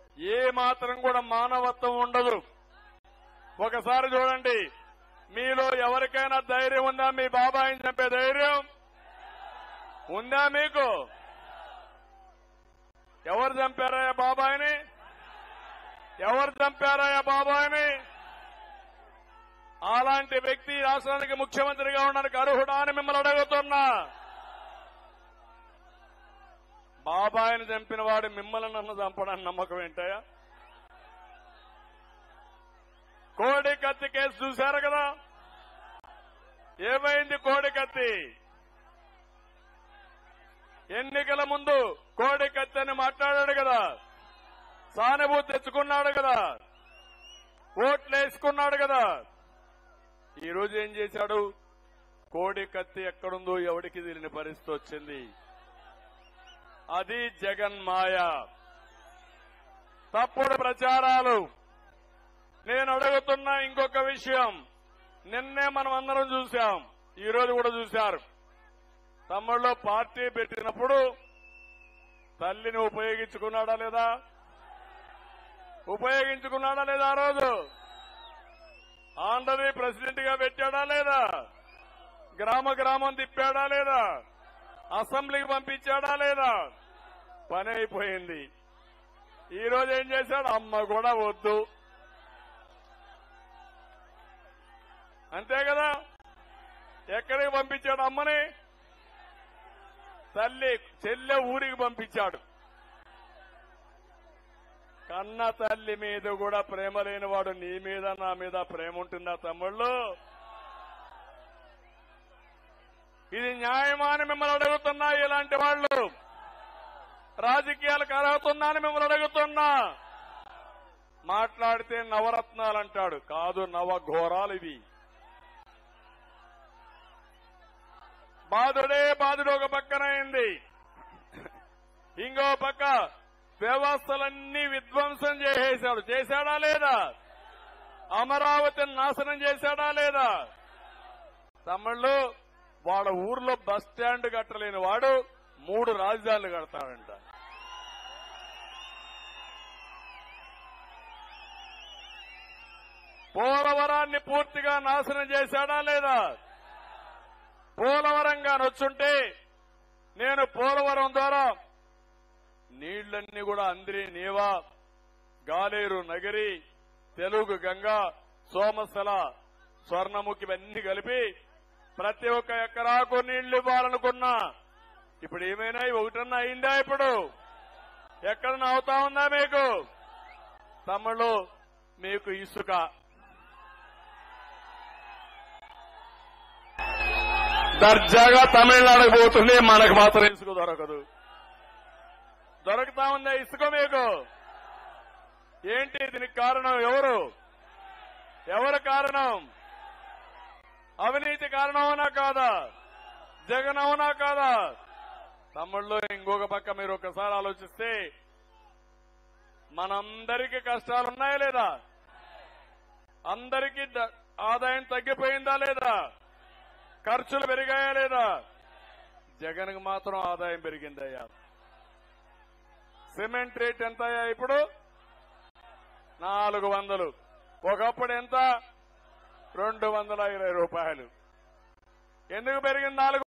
ఏ మాత్రం కూడా మానవత్వం ఉండదు ఒకసారి చూడండి మీలో ఎవరికైనా ధైర్యం ఉందా మీ బాబాయిని చంపే ధైర్యం ఉందా మీకు ఎవరు చంపారయ్యా బాబాయిని ఎవరు చంపారయ్యా బాబాయిని అలాంటి వ్యక్తి ఈ రాష్ట్రానికి ముఖ్యమంత్రిగా ఉండడానికి అర్హుడా అని మిమ్మల్ని అడుగుతున్నా బాబాయిని చంపిన వాడు మిమ్మల్ని నన్ను చంపడానికి నమ్మకం ఏంటయ్యా కోడి కత్తి కేసు చూశారు కదా ఏమైంది కోడి కత్తి ఎన్నికల ముందు కోడి కత్తి అని మాట్లాడాడు కదా సానుభూతి తెచ్చుకున్నాడు కదా ఓట్లు వేసుకున్నాడు కదా ఈ రోజు ఏం చేశాడు కోడి కత్తి ఎక్కడుందో ఎవడికి తెలియని పరిస్థితి వచ్చింది అది జగన్ మాయ తప్పుడు ప్రచారాలు నేను అడుగుతున్న ఇంకొక విషయం నిన్నే మనం అందరం చూశాం ఈ రోజు కూడా చూశారు తమ్ముళ్ళు పార్టీ పెట్టినప్పుడు తల్లిని ఉపయోగించుకున్నాడా లేదా ఉపయోగించుకున్నాడా లేదా ఆ రోజు ఆంధ్రని ప్రెసిడెంట్ గా పెట్టాడా లేదా గ్రామ గ్రామం తిప్పాడా లేదా అసెంబ్లీకి పంపించాడా లేదా పని అయిపోయింది ఈ రోజు ఏం చేశాడు అమ్మ కూడా వద్దు అంతే కదా ఎక్కడికి పంపించాడు అమ్మని తల్లి చెల్లె ఊరికి పంపించాడు కన్న తల్లి మీద కూడా ప్రేమ లేనివాడు నీ మీద నా మీద ప్రేమ ఉంటుందా తమ్ముళ్ళు ఇది న్యాయమా అని మిమ్మల్ని అడుగుతున్నా ఇలాంటి వాళ్ళు రాజకీయాలకు అర్హతున్నా అని మిమ్మల్ని అడుగుతున్నా మాట్లాడితే నవరత్నాలు అంటాడు కాదు నవఘోరాలు ఇవి బాధుడే బాధుడు ఒక పక్కన అయింది ఇంకో పక్క వ్యవస్థలన్నీ విధ్వంసం చేసేశాడు చేశాడా లేదా అమరావతిని నాశనం చేశాడా లేదా తమిళ్ళు వాళ్ళ ఊర్లో బస్ స్టాండ్ కట్టలేని వాడు మూడు రాజధానులు కడతాడంట పోలవరాన్ని పూర్తిగా నాశనం చేశాడా లేదా పోలవరంగా నొచ్చుంటే నేను పోలవరం ద్వారా నీళ్లన్నీ కూడా అందిరి నీవా గాలేరు నగరి తెలుగు గంగ సోమశల స్వర్ణముఖి ఇవన్నీ కలిపి ప్రతి ఒక్క ఎకరాకు నీళ్లు ఇవ్వాలనుకున్నా ఇప్పుడు ఏమైనా ఒకటన్నా అయిందా ఇప్పుడు ఎక్కడన్నా అవుతా ఉందా మీకు తమ్ముళ్ళు మీకు ఇసుక దర్జాగా తమిళనాడుకు పోతుంది మనకు మాత్రం ఇసుక దొరకదు దొరుకుతా ఉందా ఇసుక మీకు ఏంటి దీనికి కారణం ఎవరు ఎవరు కారణం అవినీతి కారణం అవునా కాదా జగన్ అవునా కాదా తమ్ముళ్ళు ఇంకొక పక్క మీరు ఒకసారి ఆలోచిస్తే మనందరికీ కష్టాలు ఉన్నాయా లేదా అందరికీ ద- ఆదాయం తగ్గిపోయిందా లేదా ఖర్చులు పెరిగాయా లేదా జగన్కి మాత్రం ఆదాయం పెరిగిందయ్యా సిమెంట్ రేట్ ఎంత అయ్యా ఇప్పుడు నాలుగు వందలు ఒకప్పుడు ఎంత రెండు వందల ఇరవై రూపాయలు ఎందుకు పెరిగింది నాలుగు